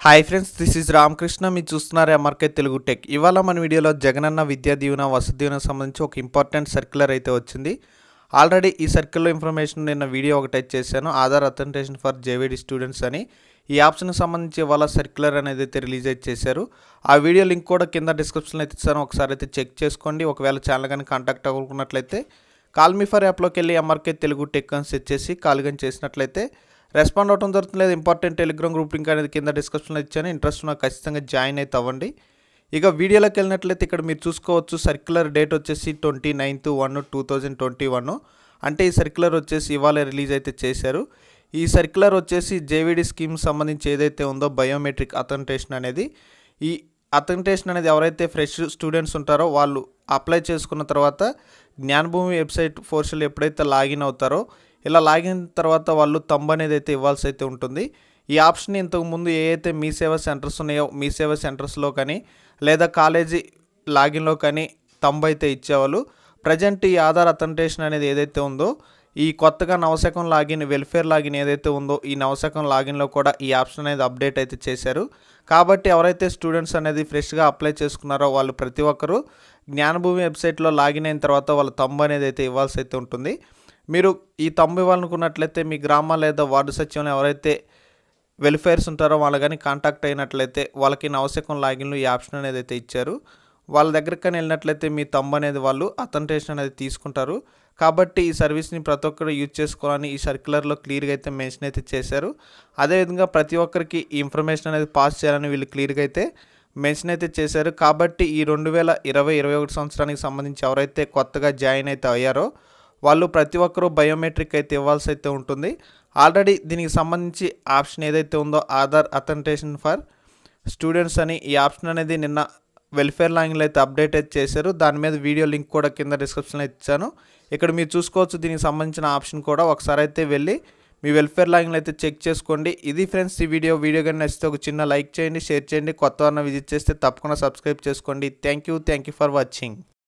hi friends this is Ramakrishna మీరు చూస్తున్నారు MRK Telugu tech ఇవాళ మన వీడియోలో జగనన్న విద్యా దీవెన వసతి దీవెన సంబంధించి ఒక ఇంపార్టెంట్ సర్క్యులర్ అయితే వచ్చింది ఆల్రెడీ ఈ సర్కిల్లో ఇన్ఫర్మేషన్ నిన్న వీడియో ఒకటి టచ్ చేశాను Aadhaar authentication for JVD students అని ఈ ఆప్షన్కి సంబంధించి ఇవాళ సర్క్యులర్ అనేది అయితే రిలీజ్ అయితే చేశారు ఆ వీడియో లింక్ కూడా కింద డిస్క్రిప్షన్లో అయితే ఇస్తాను ఒకసారి అయితే చెక్ చేసుకోండి ఒకవేళ ఛానల్ కానీ కాంటాక్ట్ అవ్వకున్నట్లయితే కాల్ మీ ఫర్ యాప్లోకి వెళ్ళి ఎంఆర్కే తెలుగు టెక్ అని సెట్ చేసి కాల్ కానీ చేసినట్లయితే రెస్పాండ్ అవడం జరుగుతుంది లేదు ఇంపార్టెంట్ టెలిగ్రామ్ గ్రూప్ లింక్ అనేది కింద డిస్క్రిప్షన్లో ఇచ్చాను ఇంట్రెస్ట్ ఉన్న ఖచ్చితంగా జాయిన్ అయితే అవ్వండి ఇక వీడియోలోకి వెళ్ళినట్లయితే ఇక్కడ మీరు చూసుకోవచ్చు సర్క్యులర్ డేట్ వచ్చేసి twenty ninth one two thousand twenty one అంటే ఈ సర్క్యులర్ వచ్చేసి ఇవాళ రిలీజ్ అయితే చేశారు ఈ సర్క్యులర్ వచ్చేసి జేవీడి స్కీమ్ సంబంధించి ఏదైతే ఉందో బయోమెట్రిక్ అథెంటేషన్ అనేది ఈ అథెంటేషన్ అనేది ఎవరైతే ఫ్రెష్ స్టూడెంట్స్ ఉంటారో వాళ్ళు అప్లై చేసుకున్న తర్వాత జ్ఞానభూమి వెబ్సైట్ ఫోర్షల్ ఎప్పుడైతే లాగిన్ అవుతారో ఇలా లాగిన్ తర్వాత వాళ్ళు తంబు అనేది అయితే ఇవ్వాల్సి అయితే ఉంటుంది ఈ ఆప్షన్ ఇంతకుముందు ఏ అయితే మీ సేవ సెంటర్స్ ఉన్నాయో మీ సేవ సెంటర్స్లో కానీ లేదా కాలేజీ లాగిన్లో కానీ తంబు అయితే ఇచ్చేవాళ్ళు ప్రజెంట్ ఈ ఆధార్ అథెంటేషన్ అనేది ఏదైతే ఉందో ఈ కొత్తగా నవశకం లాగిన్ వెల్ఫేర్ లాగిన్ ఏదైతే ఉందో ఈ నవశకం లాగిన్లో కూడా ఈ ఆప్షన్ అనేది అప్డేట్ అయితే చేశారు కాబట్టి ఎవరైతే స్టూడెంట్స్ అనేది ఫ్రెష్గా అప్లై చేసుకున్నారో వాళ్ళు ప్రతి ఒక్కరూ జ్ఞానభూమి వెబ్సైట్లో లాగిన్ అయిన తర్వాత వాళ్ళ తంబు అనేది అయితే ఇవ్వాల్సి అయితే ఉంటుంది మీరు ఈ తంబు ఇవ్వాలనుకున్నట్లయితే మీ గ్రామ లేదా వార్డు సచివంలో ఎవరైతే వెల్ఫేర్స్ ఉంటారో వాళ్ళు కానీ కాంటాక్ట్ అయినట్లయితే వాళ్ళకి నవశకం లాగిన్లు ఈ ఆప్షన్ అనేది అయితే ఇచ్చారు వాళ్ళ దగ్గరికి కానీ వెళ్ళినట్లయితే మీ తమ్ము అనేది వాళ్ళు అథెంటేషన్ అనేది తీసుకుంటారు కాబట్టి ఈ సర్వీస్ని ప్రతి ఒక్కరు యూజ్ చేసుకోవాలని ఈ సర్క్యులర్లో క్లియర్గా అయితే మెన్షన్ అయితే చేశారు అదేవిధంగా ప్రతి ఒక్కరికి ఈ ఇన్ఫర్మేషన్ అనేది పాస్ చేయాలని వీళ్ళు క్లియర్గా అయితే మెన్షన్ అయితే చేశారు కాబట్టి ఈ రెండు వేల ఇరవై ఇరవై ఒకటి సంవత్సరానికి సంబంధించి ఎవరైతే కొత్తగా జాయిన్ అయితే అయ్యారో వాళ్ళు ప్రతి ఒక్కరూ బయోమెట్రిక్ అయితే ఇవ్వాల్సి అయితే ఉంటుంది ఆల్రెడీ దీనికి సంబంధించి ఆప్షన్ ఏదైతే ఉందో ఆధార్ అథెంటేషన్ ఫర్ స్టూడెంట్స్ అని ఈ ఆప్షన్ అనేది నిన్న వెల్ఫేర్ లాంగ్లో అయితే అప్డేట్ అయితే చేశారు దాని మీద వీడియో లింక్ కూడా కింద డిస్క్రిప్షన్లో ఇచ్చాను ఇక్కడ మీరు చూసుకోవచ్చు దీనికి సంబంధించిన ఆప్షన్ కూడా ఒకసారి అయితే వెళ్ళి మీ వెల్ఫేర్ లాగిన్లో అయితే చెక్ చేసుకోండి ఇది ఫ్రెండ్స్ ఈ వీడియో వీడియో కానీ నచ్చితే ఒక చిన్న లైక్ చేయండి షేర్ చేయండి కొత్త విజిట్ చేస్తే తప్పకుండా సబ్స్క్రైబ్ చేసుకోండి thank you thank you for watching